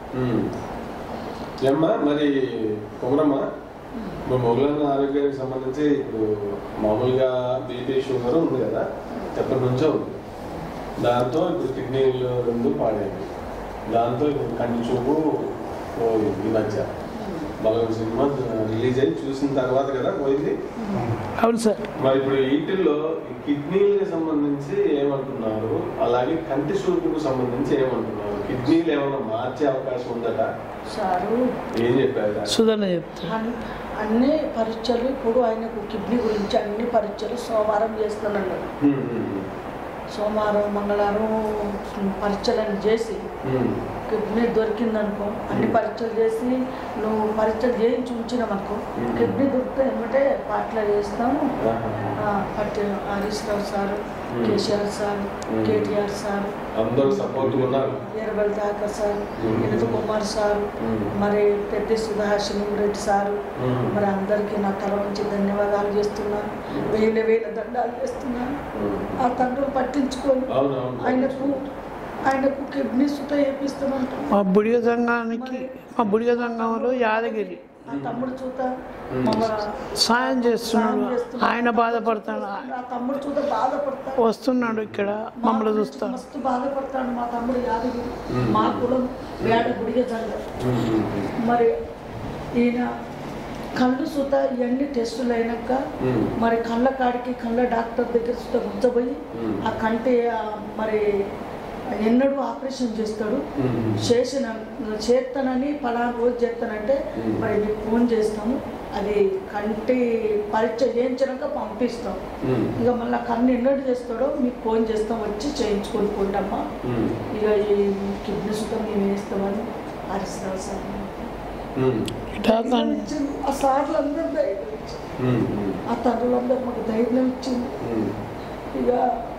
ఉమ్. ఏమ్మా మరి కుమరమ్మ మరి మొగలన్న ఆరోగ్యానికి సంబంధించి ఇప్పుడు మామూలుగా బీపీ షుగర్ ఉంది కదా ఎప్పటి నుంచో ఉంది దాంతో ఇప్పుడు కిడ్నీలు రెండు పాడైంది దాంతో ఇప్పుడు కంటి చూపు పోయింది ఈ మధ్య బలగం సినిమా రిలీజ్ అయ్యి చూసిన తర్వాత కదా పోయింది అవును సార్ మరి ఇప్పుడు వీటిల్లో ఈ కిడ్నీలకు సంబంధించి ఏమంటున్నారు అలాగే కంటి చూపుకు సంబంధించి ఏమంటున్నారు కిడ్నీలు ఏమైనా మార్చే అవకాశం ఉందట సారు ఏం చెప్పారు సుధన్న చెప్తారు అన్- అన్ని పరీక్షలు ఇప్పుడు ఆయనకు కిడ్నీ గురించి అన్ని పరీక్షలు సోమవారం చేస్తున్నాడు ఉమ్, ఉమ్, సోమవారం మంగళవారం పరీక్షలను చేసి ఉమ్, కిడ్నీ దొరికిందనుకో అన్ని పరీక్షలు చేసి నువ్వు పరీక్షలు చేయించి ఉంచినామనుకో మ్మ్. కిడ్నీ దొరికితే ఏమంటే పాటలు చేస్తాము ఆహా. ఆ, పట్టి హరీష్ రావు సారు మ్మ్. కేసీఆర్ సార్ మ్మ్. కేటీఆర్ సార్ అందరూ సపోర్ట్ ఉన్నారు వీరబల్ దాకర్ సార్ మ్మ్. వినోద్ కుమార్ సార్ మ్మ్. మరి పెద్ద సుధాషిని రెడ్డి సారు మ్మ్. మరి అందరికీ నా తల నుంచి ధన్యవాదాలు చేస్తున్నాను వేల వేల దండాలు చేస్తున్నాను ఉమ్. ఆ తండ్రులు పట్టించుకొని అవునవును ఆయనకు ఆయనకు కిడ్నీ సుత వేపిస్తామంటాం మా బుడిగ సంఘానికి మా బుడిగ సంఘంలో యాదగిరి ఆ తమ్ముడు చూత మ్మ్. మమ్మల్ని సాయం చేస్తున్నాడు సాయం చేస్తున్నాడు. ఆయన బాధపడతాడు ఆ తమ్ముడు చూత బాధపడతాడు వస్తున్నాడు ఇక్కడ మా మమ్మల్ని గురించి చూస్తాడు మస్తు బాధపడతాడు మా తమ్ముడు యాదగిరి మ్మ్. మా కులం వేడ గుడిగ జంగ ఉమ్, ఉమ్, ఉమ్. మరి ఈయన కళ్ళు సుత ఇవన్నీ టెస్టులు అయినాక ఉమ్. మరి కళ్ళ కాడికి కళ్ళ డాక్టర్ దగ్గర సుత గుచ్చబోయి మ్మ్. ఆ కంటి ఆ, మరి ఎన్నడూ ఆపరేషన్ చేస్తాడు ఉమ్, ఉమ్. చేసిన చేస్తానని పలానా రోజు చేస్తానంటే మ్మ్. మరి మీకు ఫోన్ చేస్తాము అది కంటి పరీక్ష చేయించినాక పంపిస్తాం ఉమ్, ఇక మళ్ళీ కన్ను ఎన్నడు చేస్తాడో మీకు ఫోన్ చేస్తాం వచ్చి చేయించుకొని పోండమ్మా ఉమ్, ఇక ఈ కిడ్నీ సుతం మేము వేస్తామని హరిస్తాం సార్ ఉమ్, ఇటాకా ఇచ్చింది. ఆ సార్లు అందరూ ధైర్యం ఇచ్చింది. ఉమ్, ఉమ్, ఆ తండ్రులందరూ మాకు ధైర్యం ఇచ్చింది ఉమ్. ఇక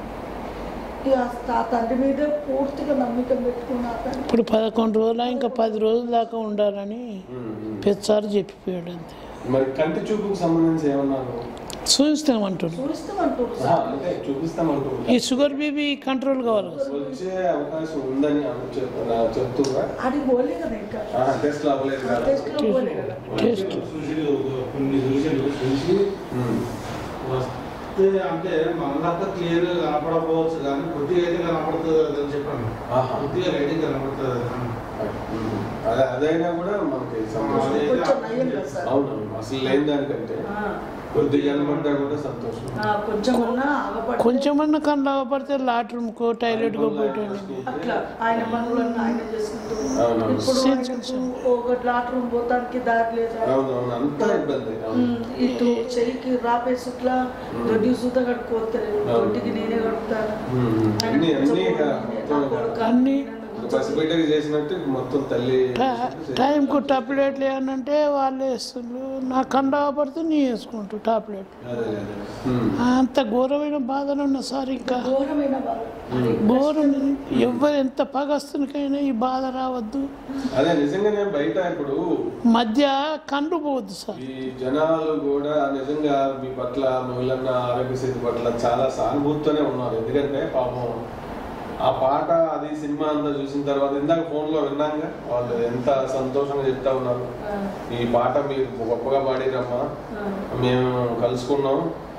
ఇక ఆ తండ్రి మీదే పూర్తిగా నమ్మకం పెట్టుకుని ఆ తండ్రి ఇప్పుడు పదకొండు రోజులు ఇంకా పది రోజుల దాకా ఉండాలని ఉమ్, ఉమ్. పెద్దసారి చెప్పిపోయాడు అంతే మరి కంటి చూపుకు సంబంధించి ఏమన్నారు చూస్తామంటున్నాడు చూస్తామంటారు ఆ, సార్ అంటే చూపిస్తామంటూ ఈ షుగర్ బీపీ కంట్రోల్ కావాలి కదా. వచ్చే అవకాశం ఉందని అను చెప్- చెప్తున్నా అది పోలే కదా ఇంకా టెస్ట్ అవ్వలేదు కదా టెస్ట్లో పోలే కదా టెస్ట్ చూసి కొన్ని చూసాడు చూసి ఉమ్, వస్తే అంటే మనలాగా క్లియర్ కనపడకపోవచ్చు కానీ కొద్దిగా అయితే కనపడుతుంది కదా అని చెప్పాను ఆహా. కొద్దిగా లైటింగ్ కనపడుతుంది కదా అని. ఉమ్. అదే అదైనా కూడా మనకి సంతోషం అదే. కొంచెం నయం కదా సార్ అవునవును అసలు లేని దానికంటే ఆ, కొద్దిగా కనబడ్డా కూడా సంతోషం ఆ, కొంచెం ఉన్నా ఆగపడి కొంచెమన్నా కళ్ళు అవపడితే లాట్రూమ్కో టాయిలెట్కో పోయాడు అట్లా ఆయన పనులన్నీ ఆయన చేసుకుంటూ అవునవును. ఇప్పుడు ఆయనకు ఒక లాట్రూమ్ పోతానికి దారి లేదా అవునవును అంతా ఇబ్బంది అవును ఉమ్, ఇటు చెయ్యికి రాపేసి ఇట్లా దొడ్డి సూత కడుక్కోతారు దొడ్డికి నేనే కడుపుతాను ఉమ్, ఉమ్. ఆయన అన్ని కొంచెం అన్ని ఇక నా మొత్తం ఇక కొడుకు అన్ని నన్ను పసిబిడ్డకి చేసినట్టు మొత్తం తల్లి టైంకు టాబ్లెట్లు ఏమనంటే వాళ్ళు వేస్తుండ్రు నా కళ్ళు అవపడితే నీ వేసుకుంటూ టాబ్లెట్ అదే అదే ఉమ్, అంత ఘోరమైన బాధలు ఉన్న సార్ ఇంకా ఘోరమైన బాధ అది ఘోరం ఎవరు ఎంత పగస్తునికైనా ఈ బాధ రావద్దు అదే నిజంగానే బయట ఇప్పుడు మధ్య కండు పోవద్దు సార్ ఈ జనాలు కూడా నిజంగా మీ పట్ల మహిళన్న ఆరోగ్య స్థితి పట్ల చాలా సానుభూతితోనే ఉన్నారు ఎందుకంటే పాపం ఆ పాట అది సినిమా అంతా చూసిన తర్వాత ఇందాక ఫోన్ లో విన్నాగా వాళ్ళు ఎంత సంతోషంగా చెప్తా ఉన్నారు ఆ, ఈ పాట మీరు గొప్పగా పాడిరమ్మా ఆ, మేము కలుసుకున్నాం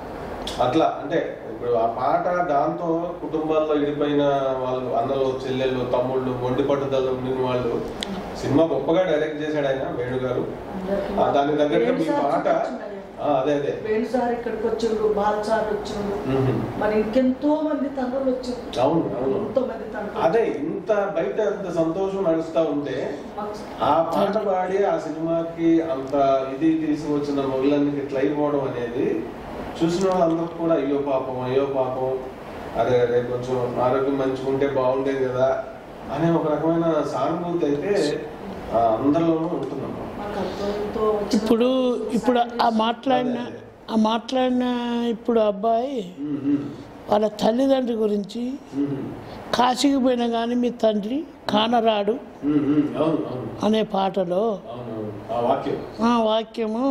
అట్లా అంటే ఇప్పుడు ఆ పాట దాంతో కుటుంబాల్లో ఇడిపోయిన వాళ్ళు అన్నలు చెల్లెళ్ళు తమ్ముళ్ళు మొండి పట్టుదల ఉండిన వాళ్ళు సినిమా గొప్పగా డైరెక్ట్ చేశాడు ఆయన వేణు గారు అందరికీ ఆ, దానికి తగ్గట్టు వేణు మీ సార్ పాట చూపించిండు. ఆ, అదే అదే వేణు సార్ ఇక్కడికి వచ్చిండు బాల్ సార్ వచ్చిండు మ్మ్. మరి ఇంకెంతో మంది తండ్రులు వచ్చిండ్రు అవును అవును ఎంతో మంది తండ్రులు అదే ఇంత బయట అంత సంతోషం నడుస్తా ఉంటే మాకు ఆ పాట పాడి ఆ సినిమాకి అంత ఇది తీసుకొచ్చిన మొగులన్నీ ఇట్లా అయిపోవడం అనేది చూసిన వాళ్ళందరూ కూడా అయ్యో పాపం అయ్యో పాపం అరే అరే కొంచెం ఆరోగ్యం మంచుకుంటే బాగుండేది కదా అనే ఒక రకమైన సానుభూతి అయితే ఆ, అందరిలోనూ ఉంటుందమ్మా మాకు ఎంతో ఎంతో వచ్చిన ఇప్పుడు ఇప్పుడు ఆ మాట్లాడిన ఆ మాట్లాడిన ఇప్పుడు అబ్బాయి మ్మ్, మ్మ్. వాళ్ళ తల్లిదండ్రి గురించి మ్మ్. కాశీకి పోయినా కానీ మీ తండ్రి కానరాడు మ్మ్, మ్మ్. అవును అవును అనే పాటలో అవును అవును ఆ వాక్యం ఆ వాక్యము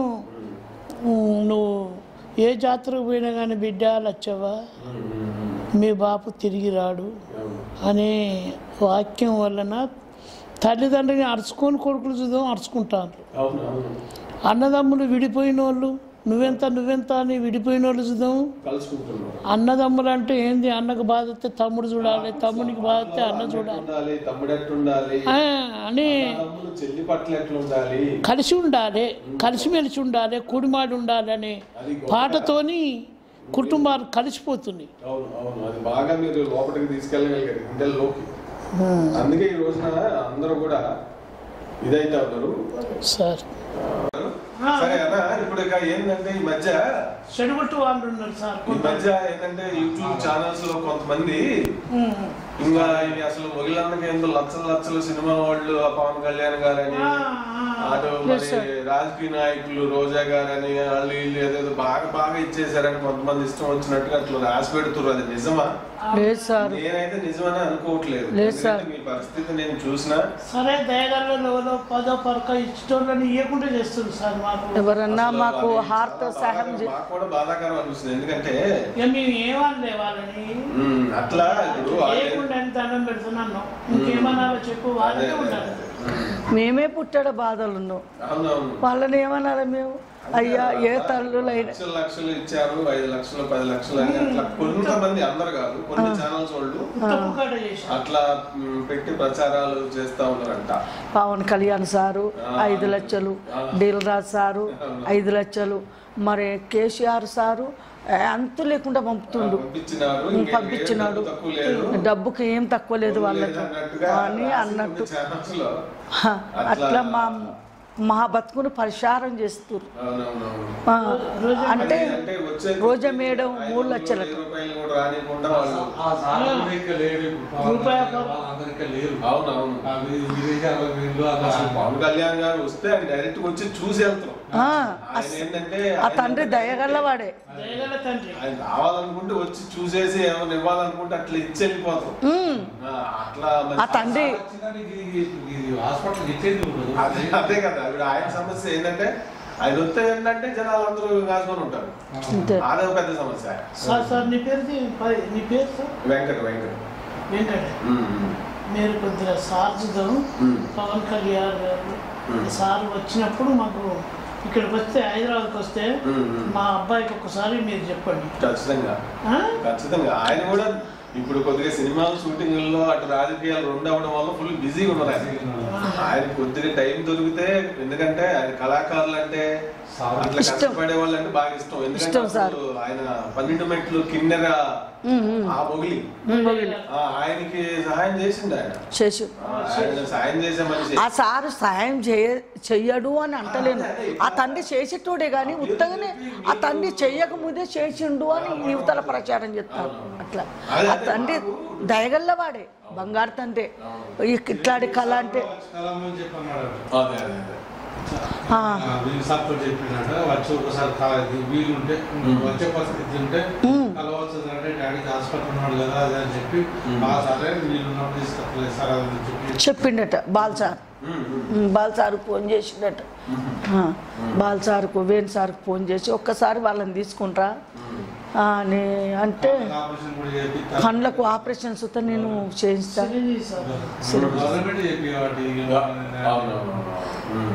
మ్మ్. ఉమ్, నువ్వు ఏ జాతరకు పోయినా కానీ బిడ్డ లచ్చవా మ్మ్, మ్మ్, మ్మ్. మీ బాపు తిరిగి రాడు అవును అనే వాక్యం వలన తల్లిదండ్రిని అరుచుకొని కొడుకులు చూద్దాం అరుచుకుంటారు అవును అవును అన్నదమ్ములు విడిపోయిన వాళ్ళు నువ్వెంత నువ్వెంత అని విడిపోయిన వాళ్ళు చూద్దాం కలుసుకుంటున్నారు అన్నదమ్ములు అంటే ఏంది అన్నకు బాధ వస్తే తమ్ముడు చూడాలి తమ్మునికి బాధ వస్తే అన్న చూడాలి ఉండాలి తమ్ముడు ఎట్టు ఉండాలి ఆ, అని తమ్ముడు చెల్లి పట్ల ఎట్లా ఉండాలి కలిసి ఉండాలి కలిసిమెలిసి ఉండాలి కూడిమాడి ఉండాలి అనే అది గొప్ప. పాటతోని కుటుంబాలు కలిసిపోతున్నాయి అవును అవును అది బాగా మీరు లోపలికి తీసుకెళ్ళగలిగారు గుండెల్లోకి అందుకే ఈ రోజున అందరూ కూడా ఇదైతే ఉన్నారు సార్ సరే అన్న ఇప్పుడు ఇక ఏంటంటే ఈ మధ్య చెడుగొట్టు వాళ్ళు ఉన్నారు సార్ ఈ మధ్య ఏంటంటే యూట్యూబ్ ఛానల్స్ లో కొంతమంది ఇంకా ఇది అసలు మొగిలన్నకి ఏందో లక్షల లక్షల సినిమా వాళ్ళు ఆ పవన్ కళ్యాణ్ గారని అటు మరి రాజకీయ నాయకులు రోజా గారని వాళ్ళు వీళ్ళు ఏదేదో బాగా బాగా ఇచ్చేసారని కొంతమంది ఇష్టం వచ్చినట్టుగా అట్లా రాసి పెడుతున్నారు అది నిజమా లేదు సార్ నేనైతే నిజమని అనుకోవట్లేదు లేదు సార్. ఎందుకంటే మీ పరిస్థితి నేను చూసినా సరే దయగల్లో ఎవరో పదో పరక ఇచ్చటోళ్ళని ఇవ్వకుండా చేస్తుంది సార్ మాకు ఎవరన్నా అసలు మాకు అది హార్ట్ చాలా సహాయం బాధాకరం. చే- మాకు కూడా బాధాకరం అనిపిస్తుంది ఎందుకంటే ఇక మేము ఏమనలే వాళ్ళని ఉమ్, అట్లా ఇప్పుడు వాళ్ళు- చేయకుండా అని దండం పెడుతున్నాను ఇంకేమన్నారో చెప్పు అదే, వాళ్ళకే అదే, ఉండాలి ఉమ్, మేమే పుట్టాడ బాధలు ఉన్నాం అవునవును వాళ్ళని ఏమన్నారా మేము అయ్యా ఏ తల్లులైనా లక్షలు లక్షలు ఇచ్చారు ఐదు లక్షలు పది లక్షలు అని అట్లా కొంతమంది అందరు కాదు కొన్ని ఛానల్స్ వాళ్ళు తప్పు కాట చేశారు అట్లా మ్, పెట్టి ప్రచారాలు చేస్తా ఉన్నారంట పవన్ కళ్యాణ్ సారు ఐదు లక్షలు దిల్ రాజ్ సారు ఐదు లక్షలు మరి కేసీఆర్ సారు అంతు లేకుండా పంపుతుండు పంపించినారు ఇంకేం పంపించినాడు లేదు, తక్కువ లేదు డబ్బుకి ఏం తక్కువ లేదు వాళ్ళకి అన్నట్టుగా అని రాసి అన్నట్టు కొన్ని ఛానల్స్ లో హ, అట్లా మా మా బతుకును పరిశారం చేస్తారు అవునవునవును ఆ, అంటే అంటే వచ్చే రోజా మేడం ఐదు మూడు వందలు, లక్షలకు వెయ్యి రూపాయలు కూడా రానికుండా వాళ్ళు ఆ సార్ కూడా ఇంకా లేరు ఇప్పుడు పవన్ రూపాయి కళ్యాణ్ వాళ్ళందరూ ఇంకా లేరు అవునవును ఆ వి- విదేశాల వీళ్ళు అలా అసలు పవన్ కళ్యాణ్ గారు వస్తే ఆయన డైరెక్ట్ వచ్చి చూసి వెళ్తాం ఆ, ఆయన ఏంటంటే ఆ తండ్రి దయగలవాడే దయగల తండ్రి ఆయన రావాలనుకుంటే వచ్చి చూసేసి ఏమైనా ఇవ్వాలనుకుంటే అట్లా ఇచ్చి వెళ్ళిపోతాం ఉమ్, ఆ, అట్లా మరి- ఆ తండ్రి వచ్చిందానికి ఇది- ఇది హాస్పిటల్ ఇచ్చేది ఉండదు అదే అదే కదా ఇప్పుడు ఆయన సమస్య ఏంటంటే ఆయన వస్తే ఏంటంటే జనాలు అందరూ కాసుకొని ఉంటారు అంతే అదే ఒక పెద్ద సమస్య సార్ సార్ నీ పేరు ది- పై- నీ పేరు సార్ వెంకట వెంకట ఏంటంటే ఉమ్, ఉమ్, మీరు కొద్దిగా సార్ చూద్దాం ఉమ్. పవన్ కళ్యాణ్ గారు Hmm. సార్ వచ్చినప్పుడు మాకు ఇక్కడికి వస్తే హైదరాబాద్కి వస్తే ఉమ్, ఉమ్. మా అబ్బాయికి ఒక్కసారి మీరు చెప్పండి ఖచ్చితంగా ఆ? ఖచ్చితంగా ఆయన కూడా ఇప్పుడు కొద్దిగా సినిమాల షూటింగ్లో అటు రాజకీయాలు రెండు అవడం వల్ల ఫుల్ బిజీగా ఉన్నారు ఆయన ఆయన కొద్దిగా టైం దొరికితే ఎందుకంటే ఆయన కళాకారులు అంటే సార్ అట్లా ఇష్టం. కష్టపడే వాళ్ళు అంటే బాగా ఇష్టం ఎందుకంటే ఇష్టం సార్. అసలు ఆయన పన్నెండు మెట్లు కిన్నెర ఉమ్, ఉమ్, ఆ మొగిలి మొగిలి. ఆ, ఆయనకి సహాయం చేసిండు ఆయన శశు ఆ, ఆయన సాయం చేసే మనిషి ఆ సారు సాయం చేయ చెయ్యడు అని అంటలేను ఆ తండ్రి చేసేటోడే కానీ ఉత్తగానే ఆ తండ్రి చెయ్యక ముందే చేసిండు అని యువతల ప్రచారం చేస్తారు అట్లా ఆ తండ్రి దయగల్లవాడే బంగారు తండ్రి ఈ- ఇట్లాంటి కళ అంటే కలం అని చెప్పి అన్నాడు అదే అదే అదే ఆ, ఆ, వీళ్ళు సపోర్ట్ చెప్పినట్టు వచ్చి ఒకసారి కాలేదు వీలు ఉంటే వచ్చే పరిస్థితి ఉంటే కలవచ్చు అంటే డాడీకి హాస్పిటల్ ఉన్నాడు కదా అదే అని చెప్పి ఆ సరే వీళ్ళు ఉన్నప్పుడు తీసుకొస్తలేదు సార్ అది అని చెప్పి చెప్పిండట బాల్ సార్ ఉమ్, ఉమ్. ఉమ్, బాల్ సార్కు ఫోన్ చేసిండట ఆ, బాల్ సార్కు వేణు సార్కు ఫోన్ చేసి ఒక్కసారి వాళ్ళని తీసుకుంటా ఆ, అని అంటే ఆపరేషన్ కూడా చేపిస్తారు కళ్ళకు ఆపరేషన్ సుత నేను చేయిస్తా సరే సార్ గవర్నమెంట్ చెప్పి కాబట్టి అవునవును ఉమ్.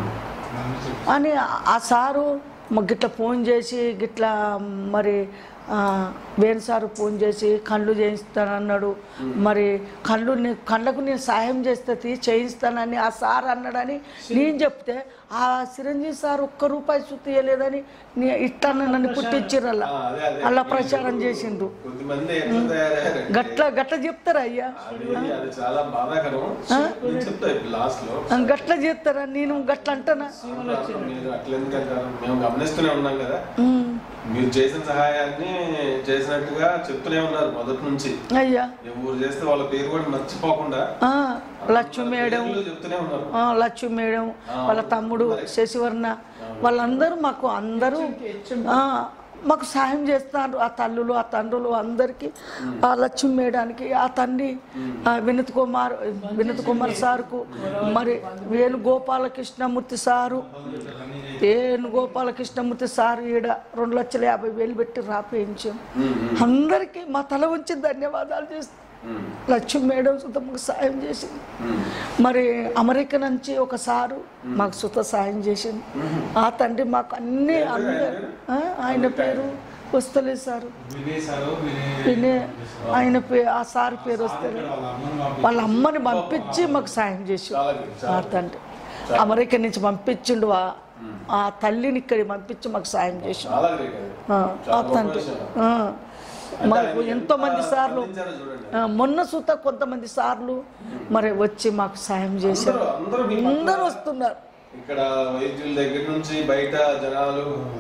అని ఆ సారు మాకు గిట్ల ఫోన్ చేసి గిట్లా మరి ఆ, వేణు సారు ఫోన్ చేసి కళ్ళు చేయిస్తానన్నాడు మరి కళ్ళు నీ- కళ్ళకు నేను సాయం చేస్తే చేయిస్తానని ఆ సార్ అన్నాడని నేను చెప్తే ఆ చిరంజీవి సార్ ఒక్క రూపాయి సుత్తి ఇవ్వలేదని నీ ఇట్లా నన్ను పుట్టించిర్రు ఆ, అదే, అదే. అలా ప్రచారం చేసిండ్రు కొద్దిమంది ఎట్లా తయారయ్యారంటే గట్ల గట్ల చెప్తారా అయ్యా అది అది చాలా బాధాకరం నేను చెప్తా ఇప్పుడు లాస్ట్ లో ఆ, గట్ల చేస్తారా నేను గట్ల అంటానా మీరు అట్లా ఎందుకంటారు మేము గమనిస్తూనే ఉన్నాం కదా ఉమ్, మీరు చేసిన సహాయాన్ని చేసినట్టుగా చెప్తూనే ఉన్నారు మొదటి నుంచి అయ్యా ఎవరు చేస్తే వాళ్ళ పేరు కూడా మర్చిపోకుండా ఆ, లక్ష్మి మేడం పేర్లు చెప్తూనే ఉన్నారు ఆ, లక్ష్మి మేడం వాళ్ళ తమ్ముడు శశివర్ణ వాళ్ళందరూ మాకు అందరూ ఆ, మాకు సాయం చేస్తున్నారు ఆ తల్లులు ఆ తండ్రులు అందరికీ ఆ లక్ష్మి మేడానికి ఆ తండ్రి ఆ వినత్ కుమార్ వినత్ కుమార్ సార్కు మరి వేణు గోపాలకృష్ణమూర్తి సారు వేణు గోపాలకృష్ణమూర్తి సారు ఈడ రెండు లక్షల యాభై వేలు పెట్టి రాపేయించాం అందరికీ మా తల ఉంచి ధన్యవాదాలు చేస్తాం ఉమ్, లక్ష్మి మేడం సుత మాకు సాయం చేసింది ఉమ్, మరి అమెరికా నుంచి ఒక సారు మాకు సుత సాయం చేసింది ఆ తండ్రి మాకు అన్ని ఏం పేరు ఆయన అందరు పేరు? ఆ, ఆయన పేరు వస్తలేదు సారు వినయ్ సారు వినయ్ వినే ఆయన పే ఆ సార్ పేరు వస్తలేదు వాళ్ళ అమ్మని పంపించి వాళ్ళ అమ్మని పంపించి మాకు సాయం చేసి చాలా good, ఆ చాలా good. తండ్రి అమెరికా నుంచి పంపించిండు ఆ- ఆ తల్లిని ఇక్కడికి పంపించి మాకు సాయం చేసి చాలా గ్రేట్ అది. ఆ చాలా ఆ తండ్రి గొప్ప ఆ. అంటే మాకు ఆయన ఎంతో మంది ఎంత సార్లు స్పందించారో చూడండి ఆ, మొన్న సుత కొంతమంది సార్లు మరి వచ్చి మాకు సాయం చేశారు అందరూ అందరూ మీ పట్ల అందరూ వస్తున్నారు ఇక్కడ వైద్యుల దగ్గర నుంచి బయట జనాలు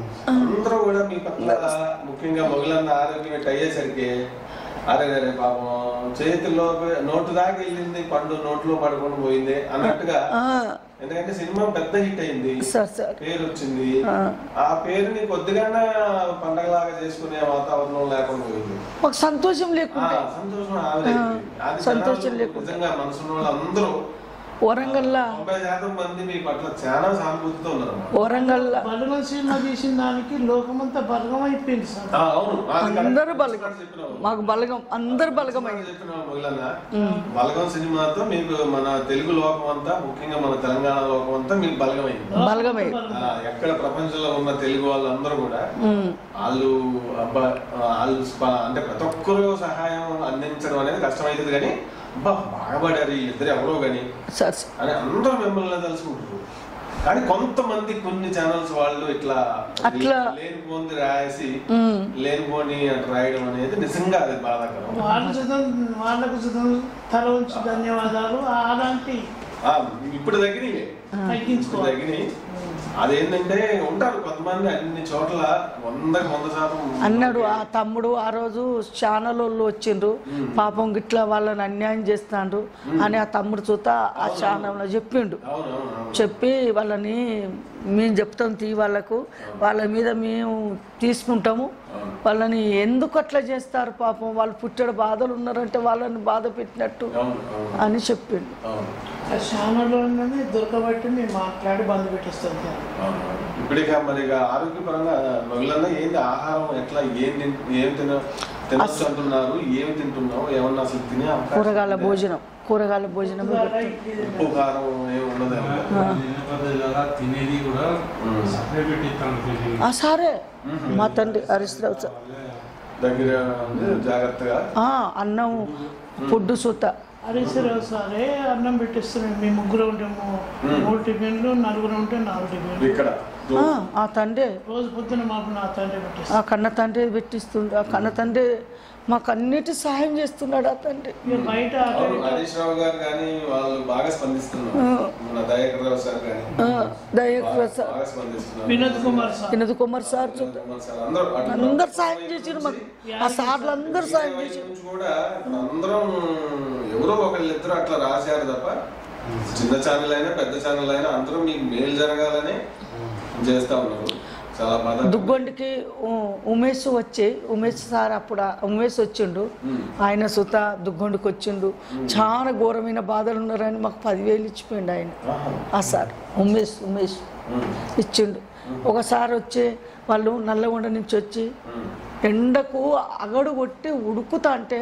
అందరూ కూడా మీ పట్ల ముఖ్యంగా మొగలన్న ఆరోగ్యం ఇట్ట అయ్యేసరికి అరే అరే పాపం చేతిలో నోటు దాకా వెళ్ళింది పండు నోట్లో పడుకొని పోయింది అన్నట్టుగా ఆ, ఎందుకంటే సినిమా పెద్ద హిట్ అయింది సార్ సార్ పేరు వచ్చింది ఆ పేరుని కొద్దిగానే పండగలాగా చేసుకునే వాతావరణం లేకుండా పోయింది మాకు సంతోషం ఆ, లేకుంటే సంతోషం ఆవిరైపోయింది. అది సంతోషం జనాలు లేకుండా. నిజంగా మనసున్న వాళ్ళందరూ వరంగల్లా తొంభై శాతం మంది మీ పట్ల చాలా సానుభూతితో ఉన్నారు వరంగల్లా బలగం సినిమా తీసిన దానికి లోకమంతా బలగం అయిపోయింది సార్ ఆ, అవును అది కరెక్ట్. అందరూ బలగం చెప్పినావు. మాకు బలగం అందరు బలగమైంది చెప్పినావు మొగలన్న. బలగం సినిమాతో మీకు మన తెలుగు లోకం అంతా ముఖ్యంగా మన తెలంగాణ లోకం అంతా మీకు బలగమైంది బలగమైంది ఆ, ఎక్కడ ప్రపంచంలో ఉన్న తెలుగు వాళ్ళందరూ కూడా వాళ్ళు అబ్బా వాళ్ళు స్ప- అంటే ప్రతి ఒక్కరూ సహాయం అందించడం అనేది కష్టమవుతుంది కానీ అబ్బా బాగా పడారు వీళ్ళిద్దరు ఎవరో కానీ సార్ సార్. అని అందరూ మిమ్మల్ని తలుచుకుంటారు కానీ కొంతమంది కొన్ని ఛానల్స్ వాళ్ళు ఇట్లా అట్లా. లేనిపోంది రాసి లేనిపోని అట్లా రాయడం అనేది నిజంగా అది బాధాకరం వాళ్ళ సుతం వాళ్ళకు సుతం తల ఉంచి ధన్యవాదాలు అలాంటి ఆ, ఇప్పుడు తగ్గినవి ఇప్పుడు తగ్గించుకోవాలి తగ్గినాయి అదేంటంటే ఉంటారు కొంతమంది అన్ని చోట్ల వందకి వంద శాతం అన్నాడు ఆ తమ్ముడు ఆ రోజు ఛానల్ వాళ్ళు వచ్చిండ్రు పాపం గిట్లా వాళ్ళని అన్యాయం చేస్తాండ్రు అని ఆ తమ్ముడు చూత ఆ ఛానల్లో చెప్పిండు అవును అవును అవును చెప్పి వాళ్ళని మేము చెప్తాం తీ వాళ్ళకు వాళ్ళ మీద మేము తీసుకుంటాము వాళ్ళని ఎందుకు అట్లా చేస్తారు పాపం వాళ్ళు పుట్టడు బాధలు ఉన్నారంటే వాళ్ళని బాధ పెట్టినట్టు అవును అవును అని చెప్పిండు అవును ఆ ఛానల్లోనే దొరకబట్టి మేము మాట్లాడి బంద్ పెట్టిస్తాం సార్ అవును. ఇప్పుడు ఇక మరి ఇక ఆరోగ్యపరంగా మొదలన్నా ఏంది ఆహారం ఎట్లా ఏం తిన్ ఏం తిన తినొచ్చు అంటున్నారు ఏం తింటున్నావు ఏమన్నా అసలు తినే అవకాశం కూరగాయల ఉందా? భోజనం కూరగాయల భోజనం ఉప్పు కారం ఏమి ఉండదు తినే పద్ధతి కదా, తినేది కూడా సపరేట్ పెట్టి ఇస్తాను ఫీలింగ్. ఆ సారే మా తండ్రి హరీశ్రావు సార్ దగ్గర ఉంది, జాగ్రత్తగా ఆ, అన్నం ఫుడ్ సూత హరీశ్వరరావు సారే అన్నం పెట్టిస్తున్నాం మేము ముగ్గురు ఉంటే మూ- మూడు టిఫిన్లు నలుగురు ఉంటే నాలుగు టిఫిన్లు ఇక్కడ ఆ, ఆ తండ్రి రోజు పొద్దున మాకు నా తండ్రి పెట్టిస్తాం ఆ కన్న తండ్రి పెట్టిస్తుండు ఆ కన్న తండ్రి మాకు అన్నిటి సహాయం చేస్తున్నాడు ఆ తండ్రి ఇక బయట అవును హరీష్ రావు గారు కానీ వాళ్ళు బాగా స్పందిస్తున్నారు మన దయాకర్ రావు సార్ కానీ ఆ, దయకు బాగా సార్ బాగా స్పందిస్తున్నారు వినోద్ కుమార్ సార్ వినోద్ కుమార్ సార్ చూ- కుమార్ సార్ అందరూ అటు అందరు సాయం చేసిరు మాకు ఆ సార్లు అందరు సాయం వైపు చేసిరు నుంచి కూడా అందరం ఎవరో ఒకళ్ళు ఇద్దరు అట్లా రాశారు తప్ప చిన్న ఛానల్ అయినా పెద్ద ఛానల్ అయినా అందరూ మీకు మేలు జరగాలని చేస్తా ఉన్నారు చాలా బాధ దుగ్గొండికి ఉ- ఉమేష్ వచ్చి ఉమేష్ సార్ అప్పుడు ఆ- ఉమేష్ వచ్చిండు ఆయన సుత దుగ్గొండికి వచ్చిండు చాలా ఘోరమైన బాధలు ఉన్నారని మాకు పదివేలు ఇచ్చిపోయిండు ఆయన ఆహా. ఆ సార్ ఉమేష్ ఉమేష్ ఉమ్, ఇచ్చిండు ఒకసారి వచ్చి వాళ్ళు నల్లగొండ నుంచి వచ్చి ఉమ్, ఎండకు అగడు కొట్టి ఉడుకుతా అంటే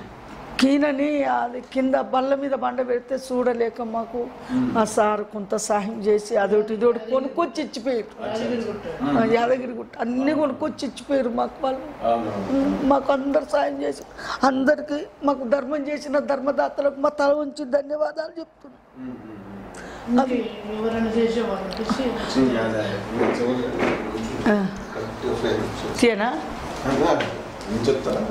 కీనని అది కింద బల్ల మీద బండ పెడితే చూడలేక మాకు ఆ సార్ కొంత సహాయం చేసి అదొకటి ఇదొకటి కొనుక్కొచ్చి ఇచ్చిపోయారు ఆ, యాదగిరి గుట్ట అన్ని కొనుక్కొచ్చి ఇచ్చిపోయారు మాకు వాళ్ళు అవును, అవును. ఉమ్, మాకు అందరు సాయం చేసి అందరికి మాకు ధర్మం చేసిన ధర్మదాతలకు మా తల ఉంచి ధన్యవాదాలు చెప్తున్నాను ఉమ్, ఉమ్, ఇంకే ఎవరైనా చేసేవాళ్ళు చేసి ఉమ్, అదే, అదే. ఇంకా చివరి- కరెక్ట్ ఫ్రేమ్. తీయనా అన్నా, నేను చెప్తారా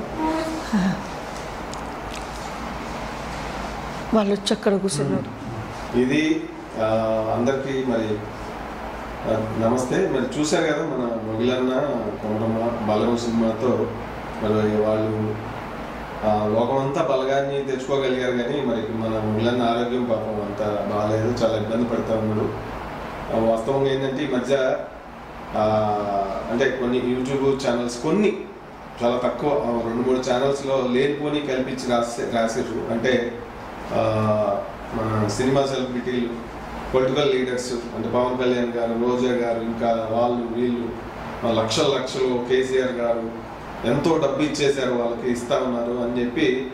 వాళ్ళు వచ్చి అక్కడ కూర్చున్నారు ఇది ఆ, అందరికీ మరి ఆ, నమస్తే మరి చూశారు కదా మన మొగిలన్న కొమరమ్మ బలగం సినిమాతో మరి వాళ్ళు ఆ, లోకమంతా బలగాన్ని తెచ్చుకోగలిగారు కానీ మరి మన మొగిలన్న ఆరోగ్యం పాపం అంత బాగాలేదు చాలా ఇబ్బంది పడుతూ ఉన్నాడు ఆ, వాస్తవంగా ఏంటంటే ఈ మధ్య ఆ, అంటే కొన్ని యూట్యూబ్ ఛానల్స్ కొన్ని చాలా తక్కువ ఆ, రెండు మూడు ఛానల్స్లో లేనిపోని కల్పించి రాసే రాసారు అంటే ఆ, మన సినిమా సెలబ్రిటీలు పొలిటికల్ లీడర్స్ అంటే పవన్ కళ్యాణ్ గారు రోజా గారు ఇంకా వాళ్ళు వీళ్ళు ఆ, లక్షల లక్షలు కేసీఆర్ గారు ఎంతో డబ్బు ఇచ్చేశారు వాళ్ళకి ఇస్తా ఉన్నారు అని చెప్పి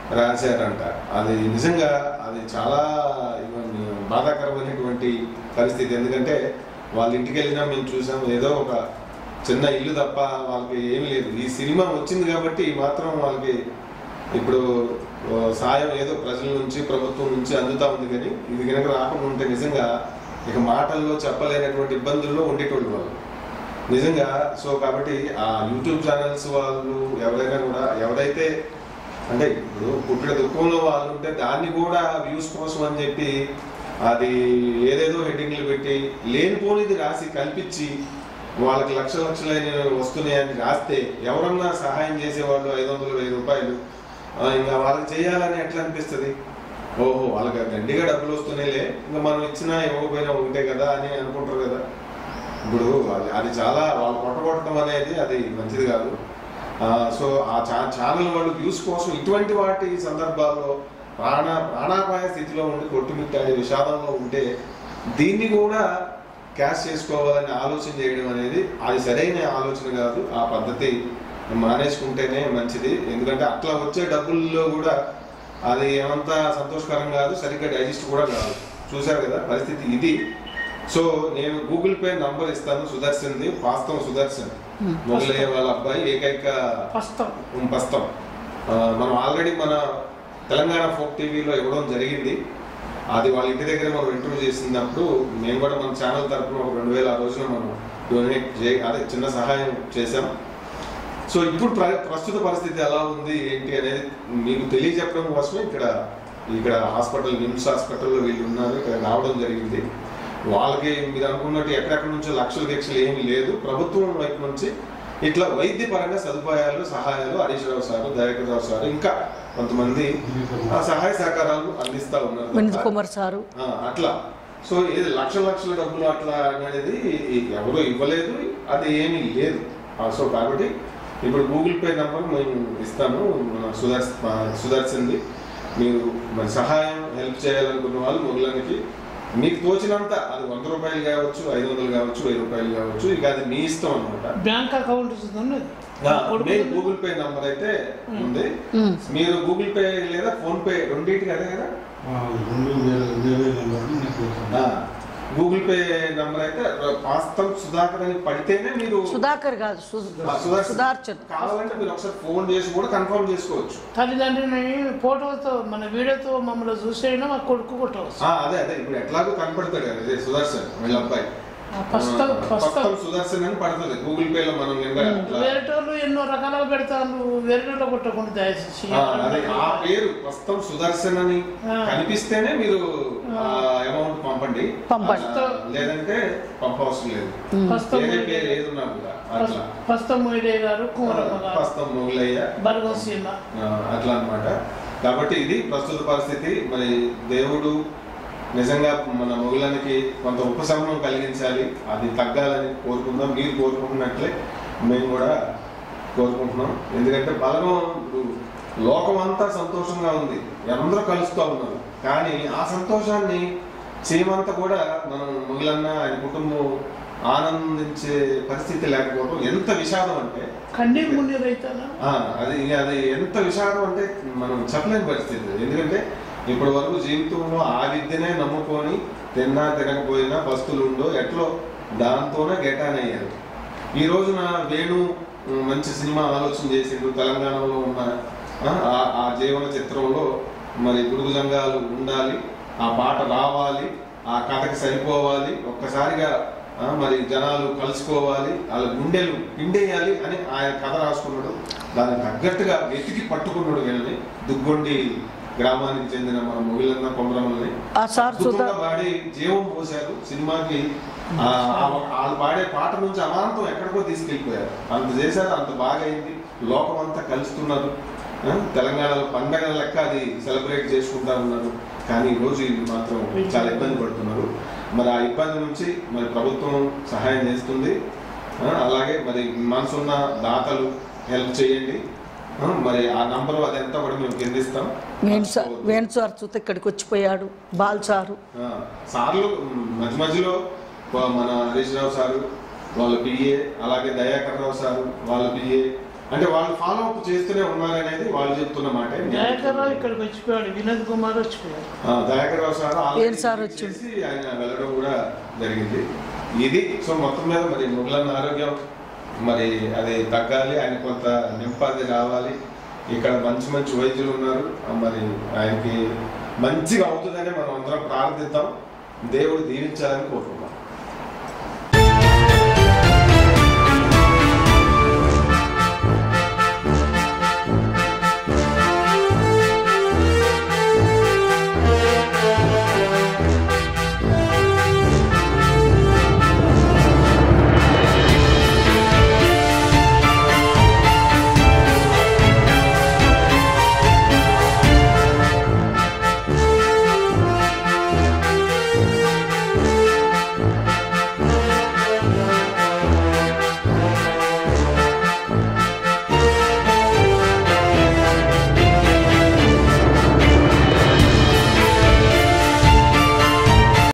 రాశారంట అది నిజంగా అది చాలా ఇవన్నీ బాధాకరమైనటువంటి పరిస్థితి ఎందుకంటే వాళ్ళ ఇంటికి వెళ్ళినా మేము చూసాం ఏదో ఒక చిన్న ఇల్లు తప్ప వాళ్ళకి ఏమీ లేదు ఈ సినిమా వచ్చింది కాబట్టి ఈ మాత్రం వాళ్ళకి ఇప్పుడు ఆ, సాయం ఏదో ప్రజల నుంచి ప్రభుత్వం నుంచి అందుతా ఉంది కానీ ఇది కనుక రాకుండా ఉంటే నిజంగా ఇక మాటల్లో చెప్పలేనటువంటి ఇబ్బందుల్లో ఉండేటోళ్ళు వాళ్ళు నిజంగా సో కాబట్టి ఆ యూట్యూబ్ ఛానల్స్ వాళ్ళు ఎవరైనా కూడా ఎవరైతే అంటే ఇప్పుడు పుట్టిన దుఃఖంలో వాళ్ళు ఉంటే దాన్ని కూడా వ్యూస్ కోసం అని చెప్పి అది ఏదేదో హెడ్డింగ్లు పెట్టి లేనిపోనిది రాసి కల్పించి వాళ్ళకి లక్ష లక్షలైన వస్తున్నాయని రాస్తే ఎవరన్నా సహాయం చేసేవాళ్ళు ఐదు వందలు వెయ్యి రూపాయలు ఆ, ఇంకా వాళ్ళకి చేయాలని ఎట్లా అనిపిస్తుంది ఓహో వాళ్ళకి దండిగా డబ్బులు వస్తున్నాయిలే ఇంకా మనం ఇచ్చినా ఇవ్వకపోయినా ఒకటే కదా అని అనుకుంటారు కదా ఇప్పుడు అది అది చాలా వాళ్ళు కొట్టగొట్టడం అనేది అది మంచిది కాదు ఆ, సో ఆ ఛా ఛానల్ వాళ్ళు వ్యూస్ కోసం ఇటువంటి వాటి సందర్భాల్లో ప్రాణ ప్రాణాపాయ స్థితిలో ఉండి కొట్టుమిట్టాడి విషాదంలో ఉంటే దీన్ని కూడా క్యాష్ చేసుకోవాలని ఆలోచన చేయడం అనేది అది సరైన ఆలోచన కాదు ఆ పద్ధతి మానేసుకుంటేనే మంచిది ఎందుకంటే అట్లా వచ్చే డబ్బుల్లో కూడా అది ఏమంత సంతోషకరం కాదు సరిగ్గా డైజెస్ట్ కూడా కాదు చూశారు కదా పరిస్థితి ఇది సో నేను గూగుల్ పే నంబర్ ఇస్తాను సుదర్శన్ది వాస్తవం సుదర్శన్ మొదలయ్యే వాళ్ళ అబ్బాయి ఏకైక వస్తాం ఉమ్, ప్రస్తుతం ఆ, మనం ఆల్రెడీ మన తెలంగాణ ఫోక్ టీవీలో ఇవ్వడం జరిగింది అది వాళ్ళ ఇంటి దగ్గర మనం ఇంటర్వ్యూ చేసినప్పుడు మేము కూడా మన ఛానల్ తరఫున ఒక రెండు వేల ఆ రోజున మనం డొనేట్ చే అదే చిన్న సహాయం చేశాం సో ఇప్పుడు ప్ర ప్రస్తుత పరిస్థితి ఎలా ఉంది ఏంటి అనేది మీకు తెలియజెప్పడం కోసమే ఇక్కడ ఇక్కడ హాస్పిటల్ నిమ్స్ హాస్పిటల్లో వీళ్ళు ఉన్నారు ఇక్కడ రావడం జరిగింది వాళ్ళకి మీరు అనుకున్నట్టు ఎక్కడెక్కడ నుంచో లక్షల లక్షలు ఏమీ లేదు ప్రభుత్వం వైపు నుంచి ఇట్లా వైద్యపరంగా సదుపాయాలు సహాయాలు హరీష్ రావు సార్ దయాకర్ రావు సార్ ఇంకా కొంతమంది ఆ సహాయ సహకారాలు అందిస్తా ఉన్నారు వినీత్ కుమార్ సారు ఆ, అట్లా సో ఏది లక్షల లక్షల డబ్బులు అట్లా అనేది ఎవరు ఇవ్వలేదు అది ఏమీ లేదు ఆ, సో కాబట్టి ఇప్పుడు గూగుల్ పే నెంబర్ మేము ఇస్తాను మన సుదర్శ మా సుదర్శన్ది మీరు మరి సహాయం హెల్ప్ చేయాలనుకున్న వాళ్ళు మొదలనికి మీకు తోచినంత అది వంద రూపాయలు కావచ్చు ఐదు వందలు కావచ్చు వెయ్యి రూపాయలు కావచ్చు ఇక అది మీ ఇష్టం అనమాట బ్యాంక్ అకౌంట్ ఉందండి మెయిన్ గూగుల్ పే నంబర్ అయితే ఉంది మ్మ్. మీరు గూగుల్ పే లేదా ఫోన్ పే రెండింటికి అదే కదా రెండు వేల రెండు వేల నెంబర్లు నీకు తెలుసు. ఆ, గూగుల్ పే నంబర్ అయితే వాస్తవం సుధాకర్ అని పడితేనే మీరు సుధాకర్ కాదు సు- ఆ, సుదర్శన్. సుధార్చన్ కావాలంటే మీరు ఒకసారి ఫోన్ చేసి కూడా కన్ఫర్మ్ చేసుకోవచ్చు తల్లిదండ్రులని ఫోటోతో మన వీడియోతో మమ్మల్ని చూసేయడం మా కొడుకు కొట్టవచ్చు ఆ, అదే అదే ఇప్పుడు ఎట్లాగో కనపడతాడు కదా ఇదే సుదర్శన్ వీళ్ళ అబ్బాయి ఫస్ట్ ఆ, ఫస్ట్ ప్రస్తుతం సుదర్శన్ అని పడుతుంది గూగుల్ పే లో మనం నిన్న అట్లా- వేరేటోళ్ళు ఎన్నో రకాలుగా పెడతాను వేరేటోళ్ళు కొట్టకుండా దయచేసి ఆ, అదే ఆ పేరు ప్రస్తుతం సుదర్శన్ అని ఆ. కనిపిస్తేనే మీరు అమౌంట్ పంపండి పంపండి. అట్లా లేదంటే పంపవసరం లేదు ఫస్ట్ వేరే పేరు ఏది ఉన్నా కూడా అట్లా ఫస్ట్ మొయిడే గారు కుమరమ్మ గారు ప్రస్తుతం మొగులయ్య బలగం సీమ ఆ, అట్లా అన్నమాట కాబట్టి ఇది ప్రస్తుత పరిస్థితి మరి దేవుడు నిజంగా మన మొగులానికి కొంత ఉపశమనం కలిగించాలి అది తగ్గాలని కోరుకుందాం మీరు కోరుకుంటున్నట్లే మేము కూడా కోరుకుంటున్నాం ఎందుకంటే బలగం ఇప్పుడు లోకం అంతా సంతోషంగా ఉంది అందరూ కలుస్తూ ఉన్నారు కానీ ఆ సంతోషాన్ని చేయమంతా కూడా మనం మొగులన్న ఆయన కుటుంబం ఆనందించే పరిస్థితి లేకపోవడం ఎంత విషాదం అంటే కన్నీరు మున్నీరు అవుతానా ఆ, అది ఇక అది ఎంత విషాదం అంటే మనం చెప్పలేని పరిస్థితి ఇప్పటి ఇప్పటి వరకు జీవితంలో ఆ విద్యనే నమ్ముకొని తిన్నా తినకపోయినా బస్తులు ఉండో ఎట్లో దాంతోనే గెటాన్ అయ్యారు ఈ రోజున వేణు ఉమ్, మంచి సినిమా ఆలోచన చేసిండు తెలంగాణలో ఉన్న ఆ, ఆ- ఆ జీవన చిత్రంలో మరి గురుగు సంఘాలు ఉండాలి ఆ పాట రావాలి ఆ కథకి సరిపోవాలి ఒక్కసారిగా ఆ, మరి జనాలు కలుసుకోవాలి వాళ్ళ గుండెలు పిండేయాలి అని ఆయన కథ రాసుకున్నాడు దానికి తగ్గట్టుగా వెతికి పట్టుకున్నాడు వీళ్ళని దుగ్గొండి గ్రామానికి చెందిన మన మొగిలన్న కొమరమ్మల్ని ఆ సార్ సుధా అద్భుతంగా పాడి జీవం పోశారు సినిమాకి ఆ, ఆ- వాళ్ళు పాడే పాట నుంచి అమాంతం ఎక్కడికో తీసుకెళ్ళిపోయారు అంత చేశారు అంత బాగా అయింది లోకం అంతా కలుస్తున్నారు ఆ, తెలంగాణలో పండగ లెక్క అది సెలబ్రేట్ చేసుకుంటా ఉన్నారు కానీ ఈ రోజు ఇది మాత్రం చాలా ఇబ్బంది పడుతున్నారు మరి ఆ ఇబ్బంది నుంచి మరి ప్రభుత్వం సహాయం చేస్తుంది ఆ, అలాగే మరి మనసున్న దాతలు హెల్ప్ చేయండి ఆ, మరి ఆ నంబర్ అది ఎంత కూడా మేము కిందిస్తాం వేణు సార్ వేణు సార్ చూస్తే ఇక్కడికి వచ్చిపోయాడు బాల్ సారు ఆ, సార్లు మ్, మధ్య మధ్యలో వా- మన హరీష్ రావు సారు వాళ్ళ పిఏ అలాగే దయాకర్ రావు సారు వాళ్ళ పిఏ అంటే వాళ్ళు ఫాలో అప్ చేస్తూనే ఉన్నారనేది వాళ్ళు చెప్తున్న మాట దయాకర్రావు ఇక్కడికి వచ్చిపోయాడు వినోద్ కుమార్ వచ్చిపోయాడు దయాకర్రావు సార్ already ఏం సార్ వచ్చి? చేసి ఆయన వెళ్ళడం కూడా జరిగింది ఇది సో మొత్తం మీద మరి ముగ్గులన్న ఆరోగ్యం మరి అది తగ్గాలి ఆయన కొంత నింపాది రావాలి ఇక్కడ మంచి మంచి వైద్యులు ఉన్నారు ఆ మరి ఆయనకి మంచిగా అవుతుందని మనం అందరం ప్రార్థిద్దాం దేవుడు దీవించాలని కోరుకుందాం